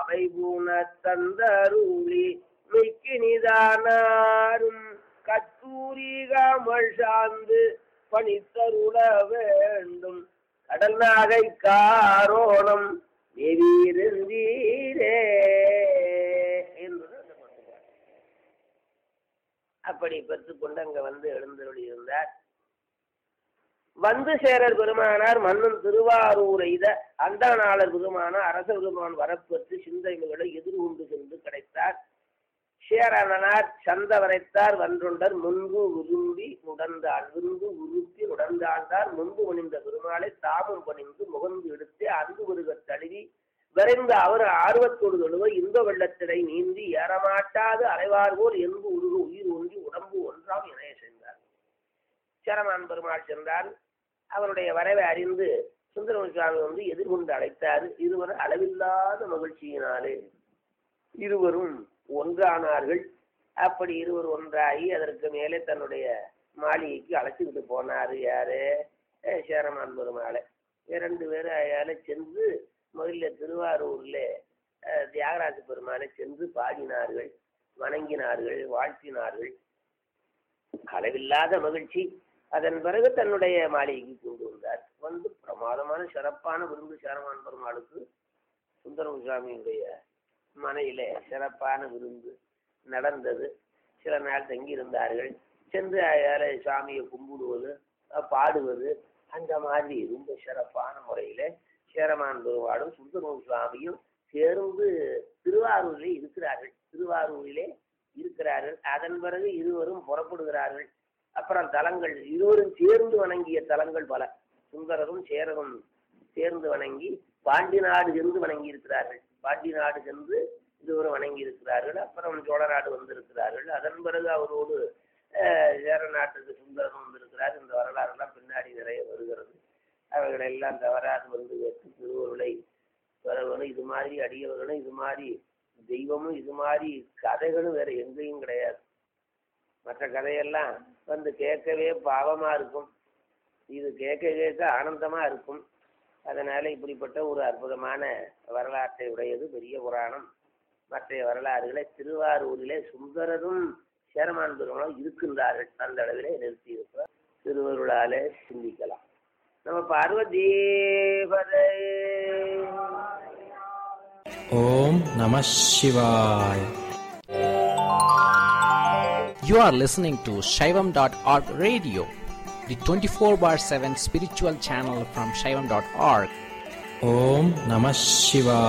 அவை பூன தந்தருளி மிக்கினிதானாரும் கத்தூரி காமல் சார்ந்து பணித்தருள வேண்டும் கடல் நாகை காரோணம் நெவீரந்தீரே என்பது அந்த பாட்டு. அப்படி பெற்றுக்கொண்டு அங்க வந்து எழுந்தருளி இருந்தார் வந்து சேரர் பெருமானார் மன்னன் திருவாரூர் எய்த அந்தானாளர் பெருமானார் அரச பெருமான் வரப்பெற்று சிந்தைகளை எதிர்கொண்டு சென்று கிடைத்தார் சேரனார் சந்த வரைத்தார் வன்றொண்டர் முன்பு விரும்பி உடந்தாள் விருந்து உருப்பி உடந்தாண்டார் முன்பு பணிந்த பெருமாளை தாமும் பணிந்து முகந்து எடுத்து அன்பு வருக தழுவி விரைந்த அவர் ஆர்வத்தோடு தொழுவ இன்ப வெள்ளத்திடை நீந்தி ஏறமாட்டாது அலைவார் போல் என்பு உருகு உயிர் ஒன்றி உடம்பு ஒன்றாம் இணைய சென்றார் சேரமான் பெருமாள் சென்றார் அவருடைய வரவை அறிந்து சுந்தரமணி சுவாமி வந்து எதிர்கொண்டு அழைத்தார் இருவர் அளவில்லாத மகிழ்ச்சியினாலே இருவரும் ஒன்றானார்கள் அப்படி இருவர் ஒன்றாகி அதற்கு மேலே தன்னுடைய மாளிகைக்கு அழைச்சிக்கிட்டு போனாரு யாரு அஹ் சேரமான் பெருமாளை இரண்டு பேரும் அயால சென்று முதல்ல திருவாரூர்ல அஹ், தியாகராஜ பெருமாளை சென்று பாடினார்கள் வணங்கினார்கள் வாழ்த்தினார்கள் அளவில்லாத மகிழ்ச்சி அதன் பிறகு தன்னுடைய மாளிகைக்கு கொண்டு வந்தார் வந்து பிரமாதமான சிறப்பான விருந்து சேரமான் பெருமாளுக்கு சுந்தரம் சுவாமியுடைய மனையில சிறப்பான விருந்து நடந்தது சில நாள் தங்கி இருந்தார்கள் சென்று அயால சாமியை கும்பிடுவது அஹ் பாடுவது அந்த மாதிரி ரொம்ப சிறப்பான முறையில சேரமான் பெருமாளும் சுந்தரம் சுவாமியும் சேர்ந்து திருவாரூரிலே இருக்கிறார்கள் திருவாரூரிலே இருக்கிறார்கள் அதன் பிறகு இருவரும் புறப்படுகிறார்கள் அப்புறம் தலங்கள் இருவரும் சேர்ந்து வணங்கிய தலங்கள் பல சுந்தரரும் சேரரும் சேர்ந்து வணங்கி பாண்டி நாடு சென்று வணங்கி இருக்கிறார்கள் பாண்டி நாடு சென்று இருவரும் வணங்கி இருக்கிறார்கள் அப்புறம் சோழ நாடு வந்திருக்கிறார்கள் அதன் பிறகு அவரோடு அஹ், சேர நாட்டுக்கு சுந்தரம் வந்திருக்கிறார் இந்த வரலாறுலாம் பின்னாடி நிறைய வருகிறது அவைகளை எல்லாம் தவறாது வந்து வெற்றி திருவருளை வரவனும் இது மாதிரி அடியவர்களும் இது மாதிரி தெய்வமும் இது மாதிரி கதைகளும் வேற எங்கேயும் கிடையாது மற்ற கதையெல்லாம் வந்து கேட்கவே பாவமா இருக்கும் இது கேட்க கேட்க ஆனந்தமா இருக்கும் அதனால இப்படிப்பட்ட ஒரு அற்புதமான வரலாற்றை உடையது பெரிய புராணம் மற்ற வரலாறுகளை திருவாரூரிலே சுந்தரரும் சேரமான் பெருமாளும் இருக்கின்றார்கள் அந்த அளவிலே நிறுத்தி இருக்கிறார் திருவருளாலே சிந்திக்கலாம் நம்ம பார்வதீபதே Om Namah Shivaya. You are listening to Shaivam.org radio, the 24 bar 7 spiritual channel from Shaivam.org. Om Namah Shivaya.